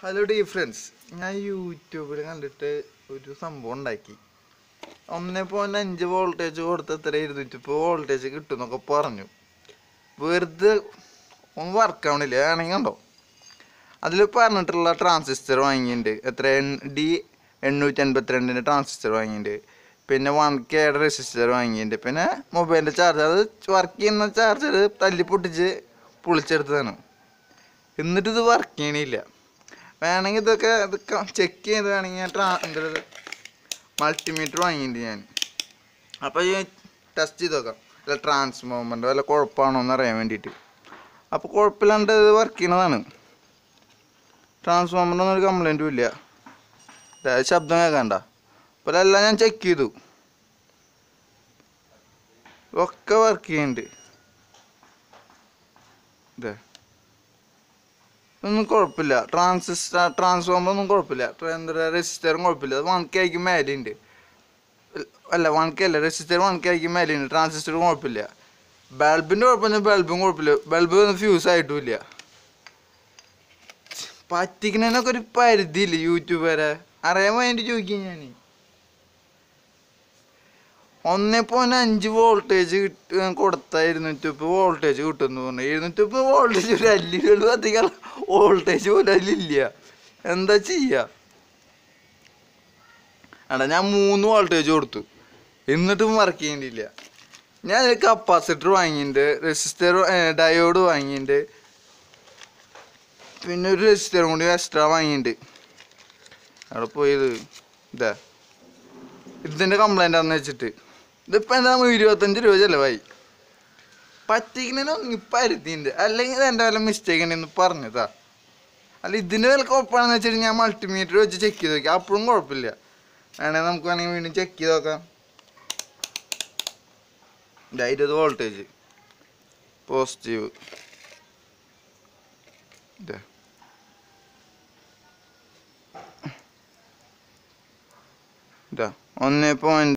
hello D friends ഞാൻ യൂട്യൂബിൽ കണ്ടിട്ട് ഒരു സംഭവം ഉണ്ടാക്കി ഒന്നേ പോയിന്റ് അഞ്ച് വോൾട്ടേജ് കൊടുത്ത് എത്ര ഇരുന്നൂറ്റിപ്പോ വോൾട്ടേജ് കിട്ടും എന്നൊക്കെ പറഞ്ഞു വെറുതെ ഒന്നും വർക്ക് ആവണില്ല ആണെങ്കിൽ കണ്ടോ അതിൽ പറഞ്ഞിട്ടുള്ള ട്രാൻസിസ്റ്റർ വാങ്ങിയിട്ടുണ്ട് എത്ര ഡി എണ്ണൂറ്റി എൺപത്തിരണ്ടിൻ്റെ ട്രാൻസിസ്റ്റർ വാങ്ങിയിട്ടുണ്ട് പിന്നെ വൺ കെയുടെ റെസിസ്റ്റർ വാങ്ങിയിട്ടുണ്ട് പിന്നെ മൊബൈലിൻ്റെ ചാർജർ അത് വർക്ക് ചെയ്യുന്ന ചാർജർ തല്ലി പൊട്ടിച്ച് പൊളിച്ചെടുത്തതാണ് എന്നിട്ട് ഇത് വർക്ക് ചെയ്യണില്ല വേണമെങ്കിൽ ഇതൊക്കെ ഇത് ചെക്ക് ചെയ്ത് വേണമെങ്കിൽ ഞാൻ ട്രാ എന്താ മൾട്ടിമീറ്റർ വാങ്ങിയിട്ടുണ്ട് ഞാൻ അപ്പോൾ ഈ ടെസ്റ്റ് ചെയ്ത് നോക്കാം അല്ല ട്രാൻസ്ഫോമറിൻ്റെ വല്ല കുഴപ്പമാണോ എന്ന് അറിയാൻ വേണ്ടിയിട്ട് അപ്പോൾ കുഴപ്പമില്ലാണ്ട് ഇത് വർക്ക് ചെയ്യണതാണ് ട്രാൻസ്ഫോമറിനൊന്നും ഒരു കംപ്ലൈൻറ്റും ഇല്ല ദേ, ശബ്ദം കേൾക്കണ്ട അപ്പോൾ എല്ലാം ഞാൻ ചെക്ക് ചെയ്തു ഒക്കെ വർക്ക് ചെയ്യുന്നുണ്ട് ഇതേ ഒന്നും കുഴപ്പമില്ല ട്രാൻസിസ്റ്റർ ട്രാൻസ്ഫോമർ ഒന്നും കുഴപ്പമില്ല ട്ര- എന്താ റെസിസ്റ്ററും കുഴപ്പമില്ല അത് വൺ കെ ആയിക്ക് മേലെ ഉണ്ട് അല്ല വൺ കെ അല്ല റെസിസ്റ്റർ വൺ കെ ആയിക്ക് മേലെ ഉണ്ട് ട്രാൻസിസ്റ്ററും കുഴപ്പമില്ല ബൾബിൻ്റെ കുഴപ്പമില്ല ബൾബും കുഴപ്പമില്ല ബൾബ് ഒന്നും ഫ്യൂസ് ആയിട്ടുമില്ല പറ്റിക്കണതിനൊക്കെ ഒരു പരിധിയില്ല യൂട്യൂബ് വരെ അറിയാൻ വേണ്ടി ചോദിക്കും ഞാൻ ഒന്നേ പോയിന്റ് അഞ്ച് വോൾട്ടേജ് കിട്ട കൊടുത്ത ഇരുന്നൂറ്റിപ്പ് വോൾട്ടേജ് കിട്ടുമെന്ന് പറഞ്ഞു ഇരുന്നൂറ്റിപ്പ് വോൾട്ടേജ് ഒരു അല്ലികൾ അധികം വോൾട്ടേജ് പോലും അതിലില്ല എന്താ ചെയ്യാ എടാ ഞാൻ മൂന്ന് വോൾട്ടേജ് കൊടുത്തു എന്നിട്ടും വർക്ക് ചെയ്യണ്ടില്ല ഞാൻ കപ്പാസിറ്റർ വാങ്ങിയിട്ടുണ്ട് റെസിസ്റ്റർ ഡയോഡ് വാങ്ങിയിട്ടുണ്ട് പിന്നെ ഒരു റെസിസ്റ്ററും കൂടി എക്സ്ട്രാ വാങ്ങിയിട്ടുണ്ട് അവിടെ പോയത് ഇതാ ഇതിൻ്റെ കംപ്ലൈൻ്റ് ആണെന്ന് വെച്ചിട്ട് ഇതിപ്പോൾ എന്താ ഇരുപത്തഞ്ച് രൂപ ചിലവായി പറ്റിക്കുന്നതിനൊന്നും പരിധിയുണ്ട് അല്ലെങ്കിൽ ഇത് എൻ്റെ വല്ല മിസ്റ്റേക്ക് ഉണ്ടെന്ന് പറഞ്ഞതാ അല്ല ഇതിന് വില കുഴപ്പമാണെന്ന് വെച്ചിട്ട് ഞാൻ മൾട്ടിമീറ്റർ വെച്ച് ചെക്ക് ചെയ്ത് നോക്കി അപ്പോഴും കുഴപ്പമില്ല വേണമെങ്കിൽ നമുക്ക് വേണമെങ്കിൽ വീണ്ടും ചെക്ക് ചെയ്ത് നോക്കാം ഇതാ ഇരുപത് വോൾട്ടേജ് പോസിറ്റീവ് ഇതാ ഇതാ ഒന്ന് പോയിന്റ്